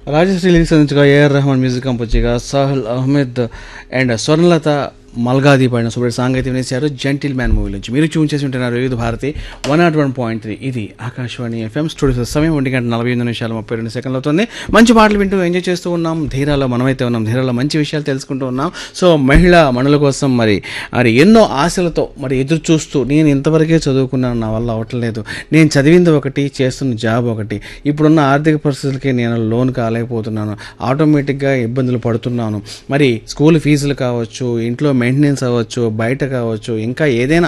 Rajshri lyrics అందించగా AR Rahman music compose చేయగా Shahul Ahmed and Swarnalatha Malgadi పైన సూపర్ సాంగ్ అయితే వినేశారు జెంటిల్ మ్యాన్ మూవీ నుంచి మీరు చూన్ చేసి ఉంటున్నారు Vividh Bharati one naught one point three ఇది ఆకాశవాణి ఎఫ్ఎం స్టూడియో సమయం ఒంటి గంట నలభై ఎనిమిది నిమిషాలు ముప్పై రెండు సెకండ్లు అవుతుంది మంచి పాటలు వింటూ ఎంజాయ్ చేస్తూ ఉన్నాం ధీరాలో మనమైతే ఉన్నాం ధీరాలో మంచి విషయాలు తెలుసుకుంటూ ఉన్నాం సో మహిళా మనుల కోసం మరి మరి ఎన్నో ఆశలతో మరి ఎదురు చూస్తూ నేను ఇంతవరకే చదువుకున్నాను నా వల్ల అవ్వట్లేదు నేను చదివింది ఒకటి చేస్తున్న జాబ్ ఒకటి ఇప్పుడున్న ఆర్థిక పరిస్థితులకి నేను లోన్ కాలేకపోతున్నాను ఆటోమేటిక్గా ఇబ్బందులు పడుతున్నాను మరి స్కూల్ ఫీజులు కావచ్చు ఇంట్లో మెయింటెనెన్స్ అవ్వచ్చు బయట కావచ్చు ఇంకా ఏదైనా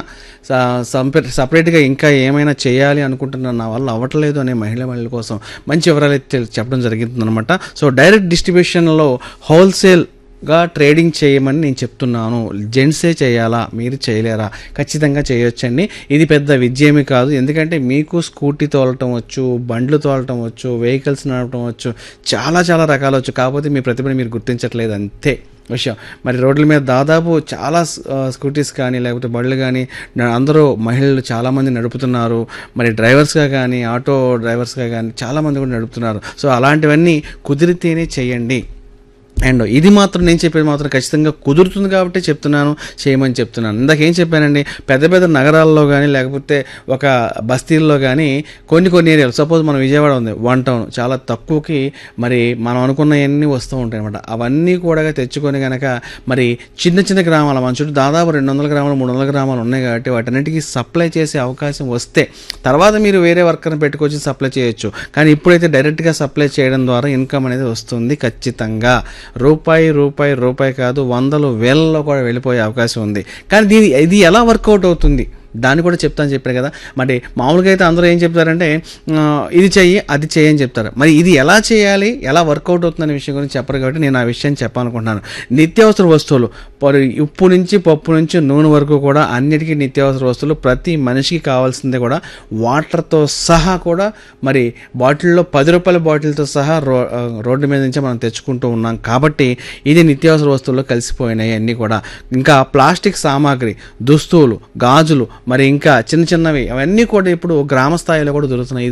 సపరేట్గా ఇంకా ఏమైనా చేయాలి అనుకుంటున్నాను నా వల్ల అవ్వట్లేదు అనే మహిళ మహిళల కోసం మంచి వివరాలు అయితే చెప్పడం జరిగిందనమాట సో డైరెక్ట్ డిస్ట్రిబ్యూషన్లో హోల్సేల్ గా ట్రేడింగ్ చేయమని నేను చెప్తున్నాను జెంట్సే చేయాలా మీరు చేయలేరా ఖచ్చితంగా చేయొచ్చండి ఇది పెద్ద విజయమే కాదు ఎందుకంటే మీకు స్కూటీ తోలటం వచ్చు బండ్లు తోలటం వచ్చు వెహికల్స్ నడపడం వచ్చు చాలా చాలా రకాలు వచ్చు కాకపోతే మీ ప్రతిభని మీరు గుర్తించట్లేదు అంతే విషయం మరి రోడ్ల మీద దాదాపు చాలా ఆ, స్కూటీస్ కానీ లేకపోతే బళ్ళు కానీ న- అందరూ మహిళలు చాలామంది నడుపుతున్నారు మరి డ్రైవర్స్గా కానీ ఆటో డ్రైవర్స్గా కానీ చాలామంది కూడా నడుపుతున్నారు సో అలాంటివన్నీ కుదిరితేనే చేయండి అండ్ ఇది మాత్రం నేను చెప్పేది మాత్రం ఖచ్చితంగా కుదురుతుంది కాబట్టి చెప్తున్నాను చేయమని చెప్తున్నాను ఇందాక ఏం చెప్పానండి పెద్ద పెద్ద నగరాల్లో కానీ లేకపోతే ఒక బస్తీల్లో కానీ కొన్ని కొన్ని ఏరియాలు సపోజ్ మన విజయవాడ ఉంది వన్ టౌన్ చాలా తక్కువకి మరి మనం అనుకున్నవన్నీ వస్తూ ఉంటాయి అనమాట అవన్నీ కూడా తెచ్చుకొని కనుక మరి చిన్న చిన్న గ్రామాల మన చుట్టూ దాదాపు రెండు వందల గ్రామాలు మూడు వందల గ్రామాలు ఉన్నాయి కాబట్టి వాటన్నిటికీ సప్లై చేసే అవకాశం వస్తే తర్వాత మీరు వేరే వర్కర్ని పెట్టుకొచ్చి సప్లై చేయొచ్చు కానీ ఇప్పుడైతే డైరెక్ట్గా సప్లై చేయడం ద్వారా ఇన్కమ్ అనేది వస్తుంది ఖచ్చితంగా రూపాయి రూపాయి రూపాయి కాదు వందలు వేలలో కూడా వెళ్ళిపోయే అవకాశం ఉంది కానీ దీని ఇది ఎలా వర్కౌట్ అవుతుంది దాన్ని కూడా చెప్తాను చెప్పారు కదా మరి మామూలుగా అయితే అందరూ ఏం చెప్తారంటే ఆ, ఇది చెయ్యి అది చెయ్యి అని చెప్తారు మరి ఇది ఎలా చేయాలి ఎలా వర్కౌట్ అవుతుంది అనే విషయం గురించి చెప్పరు కాబట్టి నేను ఆ విషయం చెప్పాలనుకుంటున్నాను నిత్యావసర వస్తువులు పరి ఉప్పు నుంచి పప్పు నుంచి నూనె వరకు కూడా అన్నిటికీ నిత్యావసర వస్తువులు ప్రతి మనిషికి కావాల్సిందే కూడా వాటర్తో సహా కూడా మరి బాటిల్లో పది రూపాయల బాటిల్తో సహా రో ఆ, రోడ్డు మీద నుంచి మనం తెచ్చుకుంటూ ఉన్నాం కాబట్టి ఇది నిత్యావసర వస్తువుల్లో కలిసిపోయినాయి అన్నీ కూడా ఇంకా ప్లాస్టిక్ సామాగ్రి దుస్తువులు గాజులు మరి ఇంకా చిన్న చిన్నవి అవన్నీ కూడా ఇప్పుడు గ్రామ స్థాయిలో కూడా దొరుకుతున్నాయి